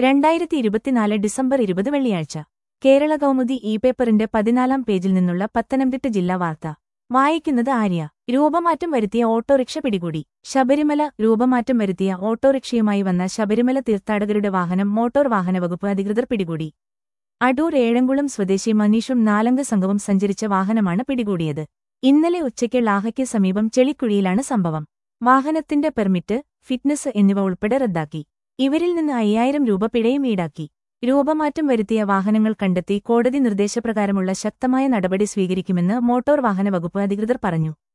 രണ്ടായിരത്തി ഇരുപത്തിനാല് ഡിസംബർ ഇരുപത് വെള്ളിയാഴ്ച കേരള കൗമുദി ഇ പേപ്പറിന്റെ പതിനാലാം പേജിൽ നിന്നുള്ള പത്തനംതിട്ട ജില്ലാ വാർത്ത വായിക്കുന്നത് ആര്യ രൂപമാറ്റം വരുത്തിയ ഓട്ടോറിക്ഷ പിടികൂടി ശബരിമല രൂപമാറ്റം വരുത്തിയ ഓട്ടോറിക്ഷയുമായി വന്ന ശബരിമല തീർത്ഥാടകരുടെ വാഹനം മോട്ടോർ വാഹന വകുപ്പ് അധികൃതർ പിടികൂടി അടൂർ ഏഴംകുളം സ്വദേശി മനീഷും നാലംഗ സംഘവും സഞ്ചരിച്ച വാഹനമാണ് പിടികൂടിയത് ഇന്നലെ ഉച്ചയ്ക്ക് ലാഹയ്ക്ക് സമീപം ചെളിക്കുഴിയിലാണ് സംഭവം വാഹനത്തിന്റെ പെർമിറ്റ് ഫിറ്റ്നസ് എന്നിവ ഉൾപ്പെടെ റദ്ദാക്കി ഇവരിൽ നിന്ന് അയ്യായിരം രൂപ പിഴയും ഈടാക്കി രൂപമാറ്റം വരുത്തിയ വാഹനങ്ങൾ കണ്ടെത്തി കോടതി നിർദ്ദേശപ്രകാരമുള്ള ശക്തമായ നടപടി സ്വീകരിക്കുമെന്ന് മോട്ടോർ വാഹന വകുപ്പ് അധികൃതർ പറഞ്ഞു